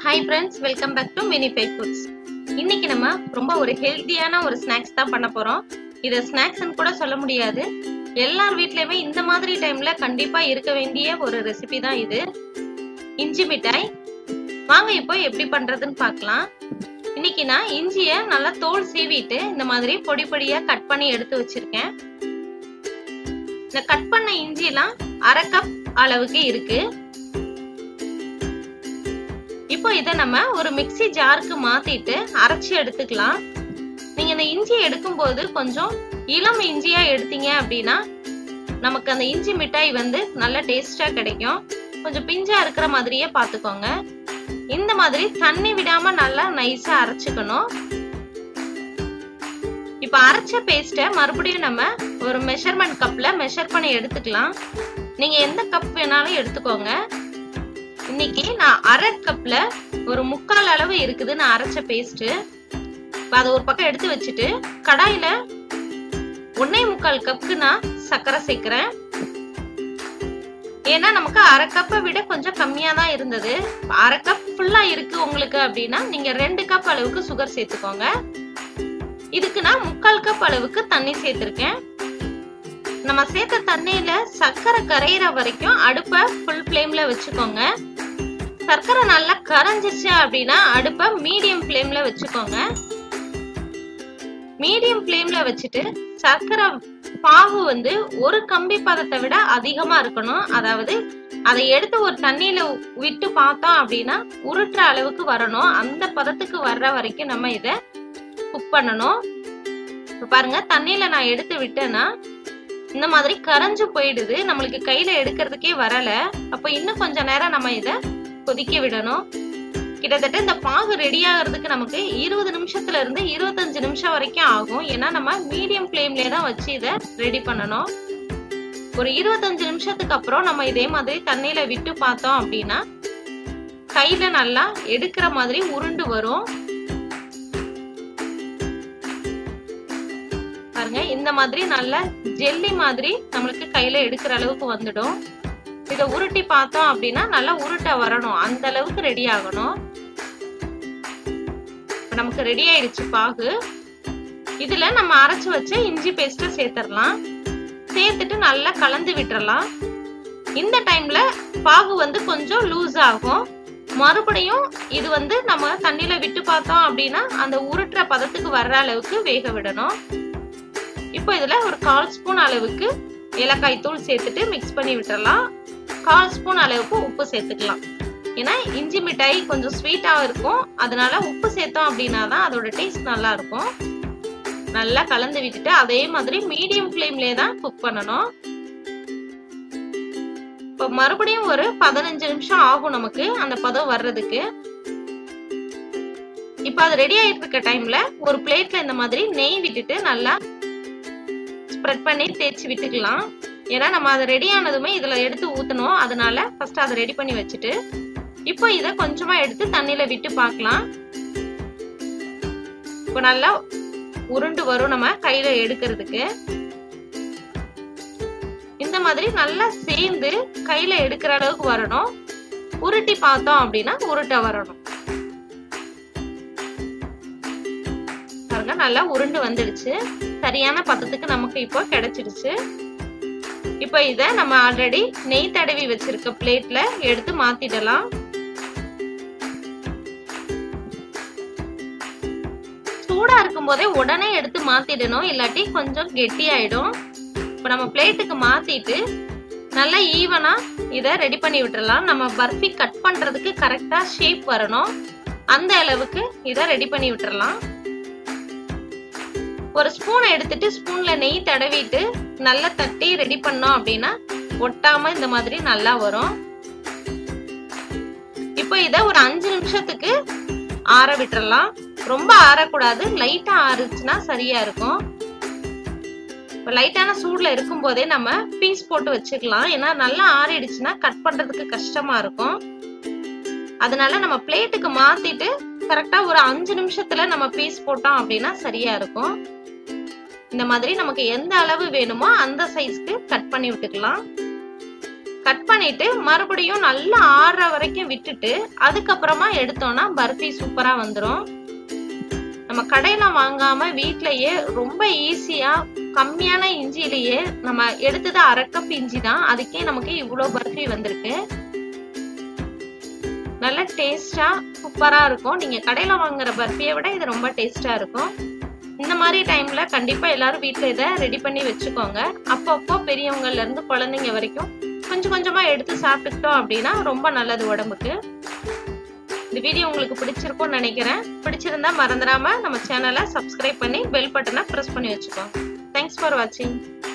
hi friends welcome back to mini fi foods இன்னைக்கு நம்ம ரொம்ப ஒரு ஹெல்த்தியான ஒரு ஸ்நாக்ஸ் தான் பண்ண போறோம் இதை ஸ்நாக்ஸ்னு கூட சொல்ல முடியாது எல்லார் வீட்லயுமே இந்த மாதிரி டைம்ல கண்டிப்பா இருக்க வேண்டிய ஒரு ரெசிபி தான் இது இஞ்சி மிட்டாய் வாங்க இப்போ எப்படி பண்றதுன்னு பார்க்கலாம் இன்னைக்கு நான் இஞ்சியை நல்லா தோல் சீவிட்டு இந்த மாதிரி பொடி பொடியா கட் பண்ணி எடுத்து வச்சிருக்கேன் இந்த கட் பண்ண இஞ்சிலாம் அரை கப் அளவுக்கு இருக்கு இப்போ இதை நம்ம ஒரு மிக்சி ஜாருக்கு மாத்திட்டு அரைச்சி எடுத்துக்கலாம் நீங்க இந்த இஞ்சி எடுக்கும்போது கொஞ்சம் இளம் இஞ்சியா எடுத்தீங்க அப்படின்னா நமக்கு அந்த இஞ்சி மிட்டாய் வந்து நல்ல டேஸ்டா கிடைக்கும் கொஞ்சம் பிஞ்சா இருக்கிற மாதிரியே பாத்துக்கோங்க இந்த மாதிரி தண்ணி விடாம நல்லா நைஸா அரைச்சுக்கணும் இப்ப அரைச்ச பேஸ்ட மறுபடியும் நம்ம ஒரு மெஷர்மெண்ட் கப்ல மெஷர் பண்ணி எடுத்துக்கலாம் நீங்க எந்த கப் வேணாலும் எடுத்துக்கோங்க இன்னைக்கு நான் அரை கப்ல ஒரு முக்கால் அளவு இருக்குது நான் அரைச்ச பேஸ்ட் அதை ஒரு பக்கம் எடுத்து வச்சுட்டு கடாயில ஒன்னே முக்கால் கப்புக்கு நான் சர்க்கரை சேர்க்கிறேன் ஏன்னா நமக்கு அரை கப்பை விட கொஞ்சம் கம்மியா தான் இருந்தது அரை கப் ஃபுல்லா இருக்கு உங்களுக்கு அப்படின்னா நீங்க ரெண்டு கப் அளவுக்கு சுகர் சேர்த்துக்கோங்க இதுக்கு நான் முக்கால் கப் அளவுக்கு தண்ணி சேர்த்திருக்கேன் நம்ம சேர்த்த தண்ணியில சர்க்கரை கரையிற வரைக்கும் அடுப்பை ஃபுல் ஃப்ளேம்ல வச்சுக்கோங்க சர்க்கரை நல்லா கரைஞ்சிச்சு அப்படின்னா அடுப்பை மீடியம் ஃப்ளேம்ல வச்சுக்கோங்க மீடியம் ஃப்ளேம்ல வச்சுட்டு சர்க்கரை பாகு வந்து ஒரு கம்பி பதத்தை விட அதிகமா இருக்கணும் அதாவது அதை எடுத்து ஒரு தண்ணியில விட்டு பார்த்தோம் அப்படின்னா உருட்டுற அளவுக்கு வரணும் அந்த பதத்துக்கு வர்ற வரைக்கும் நம்ம இத குக் பண்ணணும் பாருங்க தண்ணியில நான் எடுத்து விட்டேன்னா இந்த மாதிரி கரைஞ்சு போயிடுது நம்மளுக்கு கையில எடுக்கிறதுக்கே வரல அப்ப இன்னும் கொஞ்ச நேரம் நம்ம இத கொதிக்க விடணும் கிட்டத்தட்ட இந்த பாகு ரெடி ஆகிறதுக்கு நமக்கு இருபது நிமிஷத்துல இருந்து இருபத்தஞ்சு நிமிஷம் வரைக்கும் ஆகும் ஏன்னா நம்ம மீடியம் ஃப்ளேம்லயே தான் வச்சு இதை ரெடி பண்ணணும் ஒரு இருபத்தஞ்சு நிமிஷத்துக்கு அப்புறம் நம்ம இதே மாதிரி தண்ணியில விட்டு பார்த்தோம் அப்படின்னா கையில நல்லா எடுக்கிற மாதிரி உருண்டு வரும் பாருங்க இந்த மாதிரி நல்ல ஜெல்லி மாதிரி நம்மளுக்கு கையில எடுக்கிற அளவுக்கு வந்துடும் இதை உருட்டி பார்த்தோம் அப்படின்னா நல்லா உருட்ட வரணும் அந்த அளவுக்கு ரெடி ஆகணும் நமக்கு ரெடி ஆயிடுச்சு பாகு இதுல நம்ம அரைச்சு வச்ச இஞ்சி பேஸ்ட சேர்த்துடலாம் சேர்த்துட்டு நல்லா கலந்து விட்டுறலாம் இந்த டைம்ல பாகு வந்து கொஞ்சம் லூஸ் ஆகும் மறுபடியும் இது வந்து நம்ம தண்ணியில விட்டு பார்த்தோம் அப்படின்னா அந்த உருட்டுற பதத்துக்கு வர்ற அளவுக்கு வேக விடணும் இப்போ இதுல ஒரு கால் ஸ்பூன் அளவுக்கு ஏலக்காய் தூள் சேர்த்துட்டு மிக்ஸ் பண்ணி விட்டுறலாம் கால் ஸ்பூன் அளவுக்கு உப்பு சேர்த்துக்கலாம் ஏன்னா இஞ்சி மிட்டாய் கொஞ்சம் ஸ்வீட்டாக இருக்கும் அதனால உப்பு சேர்த்தோம் அப்படின்னா தான் அதோட டேஸ்ட் நல்லா இருக்கும் நல்லா கலந்து விட்டுட்டு அதே மாதிரி மீடியம் ஃப்ளேம்லேயே தான் குக் பண்ணணும் இப்போ மறுபடியும் ஒரு பதினஞ்சு நிமிஷம் ஆகும் நமக்கு அந்த பதம் வர்றதுக்கு இப்போ அது ரெடி ஆயிட்டு இருக்க டைம்ல ஒரு பிளேட்ல இந்த மாதிரி நெய் விட்டுட்டு நல்லா ஸ்ப்ரெட் பண்ணி தேய்ச்சி விட்டுக்கலாம் ஏன்னா நம்ம அதை ரெடி ஆனதுமே இதுல எடுத்து ஊத்தணும் அதனால ஃபர்ஸ்ட் அதை ரெடி பண்ணி வச்சுட்டு இப்போ இதை கொஞ்சமா எடுத்து தண்ணியில விட்டு பார்க்கலாம் இப்போ நல்லா உருண்டு வரும் நம்ம கையில எடுக்கிறதுக்கு இந்த மாதிரி நல்லா சேர்ந்து கையில எடுக்கிற அளவுக்கு வரணும் உருட்டி பார்த்தோம் அப்படின்னா உருட்ட வரணும் பாருங்க நல்லா உருண்டு வந்துடுச்சு சரியான பதத்துக்கு நமக்கு இப்போ கிடைச்சிடுச்சு இப்போ இத நம்ம ஆல்ரெடி நெய் தடவி வச்சிருக்க பிளேட்ல எடுத்து மாத்திடலாம் சூடா இருக்கும் போதே உடனே எடுத்து மாத்திடணும் இல்லாட்டி கொஞ்சம் கெட்டி ஆயிடும் இப்போ நம்ம பிளேட்டுக்கு மாத்திட்டு நல்லா ஈவனா இதை ரெடி பண்ணி விட்டுறலாம் நம்ம பர்ஃபி கட் பண்றதுக்கு கரெக்டா ஷேப் வரணும் அந்த அளவுக்கு இதை ரெடி பண்ணி விட்டுறலாம் ஒரு ஸ்பூனை எடுத்துட்டு ஸ்பூன்ல நெய் தடவிட்டு நல்லா தட்டி ரெடி பண்ணோம் அப்படின்னா ஒட்டாம இந்த மாதிரி நல்லா வரும் இப்போ இத ஒரு அஞ்சு நிமிஷத்துக்கு ஆற விட்டுறலாம் ரொம்ப ஆறக்கூடாது லைட்டா ஆறுச்சுன்னா சரியா இருக்கும் இப்போ லைட்டான சூட்ல இருக்கும் போதே நம்ம பீஸ் போட்டு வச்சுக்கலாம் ஏன்னா நல்லா ஆறிடுச்சுன்னா கட் பண்றதுக்கு கஷ்டமா இருக்கும் அதனால நம்ம பிளேட்டுக்கு மாத்திட்டு கரெக்டா ஒரு அஞ்சு நிமிஷத்துல நம்ம பீஸ் போட்டோம் அப்படின்னா சரியா இருக்கும் இந்த மாதிரி நமக்கு எந்த அளவு வேணுமோ அந்த சைஸ்க்கு கட் பண்ணி விட்டுக்கலாம் கட் பண்ணிட்டு மறுபடியும் நல்லா ஆறுற வரைக்கும் விட்டுட்டு அதுக்கப்புறமா எடுத்தோம்னா பர்ஃபி சூப்பரா வந்துடும் நம்ம கடையில வாங்காம வீட்லயே ரொம்ப ஈஸியா கம்மியான இஞ்சிலேயே நம்ம எடுத்தது அரை கப் இஞ்சி தான் அதுக்கே நமக்கு இவ்வளோ பர்ஃபி வந்திருக்கு நல்ல டேஸ்டா சூப்பரா இருக்கும் நீங்க கடையில வாங்குற பர்ஃபியை விட இது ரொம்ப டேஸ்டா இருக்கும் இந்த மாதிரி டைம்ல கண்டிப்பா எல்லாரும் வீட்ல இதை ரெடி பண்ணி வச்சுக்கோங்க அப்பப்போ பெரியவங்கல இருந்து குழந்தைங்க வரைக்கும் கொஞ்சம் கொஞ்சமா எடுத்து சாப்பிட்டுக்கிட்டோம் அப்படின்னா ரொம்ப நல்லது உடம்புக்கு இந்த வீடியோ உங்களுக்கு பிடிச்சிருக்கும்னு நினைக்கிறேன் பிடிச்சிருந்தா மறந்துடாம நம்ம சேனலை சப்ஸ்கிரைப் பண்ணி பெல் பட்டனை ப்ரெஸ் பண்ணி வச்சுக்கோங்க தேங்க்ஸ் ஃபார் வாட்சிங்